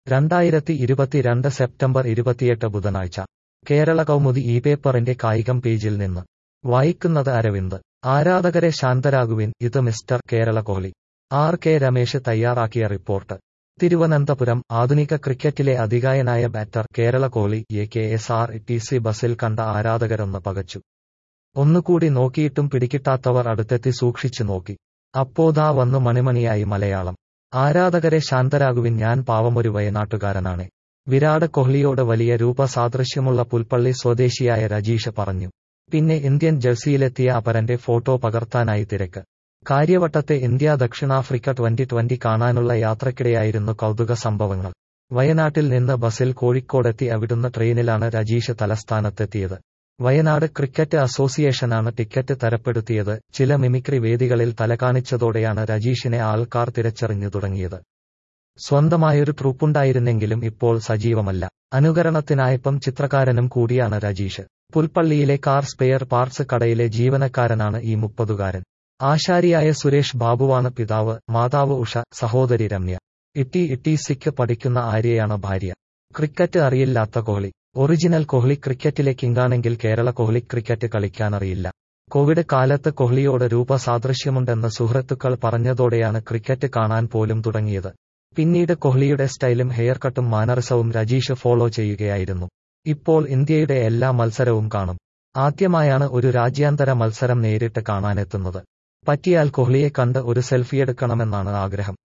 രണ്ടായിരത്തി ഇരുപത്തിരണ്ട് സെപ്റ്റംബർ ഇരുപത്തിയെട്ട് ബുധനാഴ്ച കേരള കൗമുദി ഈ പേപ്പറിന്റെ കായികം പേജിൽ നിന്ന് വായിക്കുന്നത് അരവിന്ദ് ആരാധകരെ ശാന്തരാകുവിൻ ഇത് mister Kerala Kohli R K Ramesh തയ്യാറാക്കിയ റിപ്പോർട്ട് തിരുവനന്തപുരം ആധുനിക ക്രിക്കറ്റിലെ അതികായനായ ബാറ്റർ കേരള കോഹ്ലി എ K S R T C ബസിൽ കണ്ട ആരാധകരൊന്ന് പകച്ചു ഒന്നുകൂടി നോക്കിയിട്ടും പിടികിട്ടാത്തവർ അടുത്തെത്തി സൂക്ഷിച്ചു നോക്കി അപ്പോതാ വന്നു മണിമണിയായി മലയാളം ആരാധകരെ ശാന്തരാകുവിൻ ഞാൻ പാവമൊരു വയനാട്ടുകാരനാണ് വിരാട് കോഹ്ലിയോട് വലിയ രൂപസാദൃശ്യമുള്ള പുൽപ്പള്ളി സ്വദേശിയായ രജീഷ് പറഞ്ഞു പിന്നെ ഇന്ത്യൻ ജേഴ്സിയിലെത്തിയ അപരന്റെ ഫോട്ടോ പകർത്താനായി തിരക്ക് കാര്യവട്ടത്തെ ഇന്ത്യ ദക്ഷിണാഫ്രിക്ക ട്വന്റി ട്വന്റി കാണാനുള്ള യാത്രക്കിടെയായിരുന്നു കൗതുക സംഭവങ്ങൾ വയനാട്ടിൽ നിന്ന് ബസിൽ കോഴിക്കോടെത്തി അവിടുന്ന് ട്രെയിനിലാണ് രജീഷ് തലസ്ഥാനത്തെത്തിയത് വയനാട് ക്രിക്കറ്റ് അസോസിയേഷനാണ് ടിക്കറ്റ് തരപ്പെടുത്തിയത് ചില മിമിക്രി വേദികളിൽ തലകാണിച്ചതോടെയാണ് രജീഷിനെ ആൾക്കാർ തിരിച്ചറിഞ്ഞു തുടങ്ങിയത് സ്വന്തമായൊരു ട്രൂപ്പുണ്ടായിരുന്നെങ്കിലും ഇപ്പോൾ സജീവമല്ല അനുകരണത്തിനായപ്പം ചിത്രകാരനും കൂടിയാണ് രജീഷ് പുൽപ്പള്ളിയിലെ കാർ സ്പെയർ പാർട്സ് കടയിലെ ജീവനക്കാരനാണ് ഈ മുപ്പതുകാരൻ ആശാരിയായ സുരേഷ് ബാബുവാണ് പിതാവ് മാതാവ് ഉഷ സഹോദരി രമ്യ ഇട്ടി ഇട്ടി സിക്ക് പഠിക്കുന്ന ആര്യയാണ് ഭാര്യ ക്രിക്കറ്റ് അറിയില്ലാത്ത കോഹ്ലി ഒറിജിനൽ കോഹ്ലി ക്രിക്കറ്റിലെ കിങ്കാണെങ്കിൽ കേരള കോഹ്ലി ക്രിക്കറ്റ് കളിക്കാനറിയില്ല കോവിഡ് കാലത്ത് കോഹ്ലിയോട് രൂപസാദൃശ്യമുണ്ടെന്ന് സുഹൃത്തുക്കൾ പറഞ്ഞതോടെയാണ് ക്രിക്കറ്റ് കാണാൻ പോലും തുടങ്ങിയത് പിന്നീട് കോഹ്ലിയുടെ സ്റ്റൈലും ഹെയർ കട്ടും മാനറിസവും രജീഷ് ഫോളോ ചെയ്യുകയായിരുന്നു ഇപ്പോൾ ഇന്ത്യയുടെ എല്ലാ മത്സരവും കാണും ആദ്യമായാണ് ഒരു രാജ്യാന്തര മത്സരം നേരിട്ട് കാണാനെത്തുന്നത് പറ്റിയാൽ കോഹ്ലിയെ കണ്ട് ഒരു സെൽഫിയെടുക്കണമെന്നാണ് ആഗ്രഹം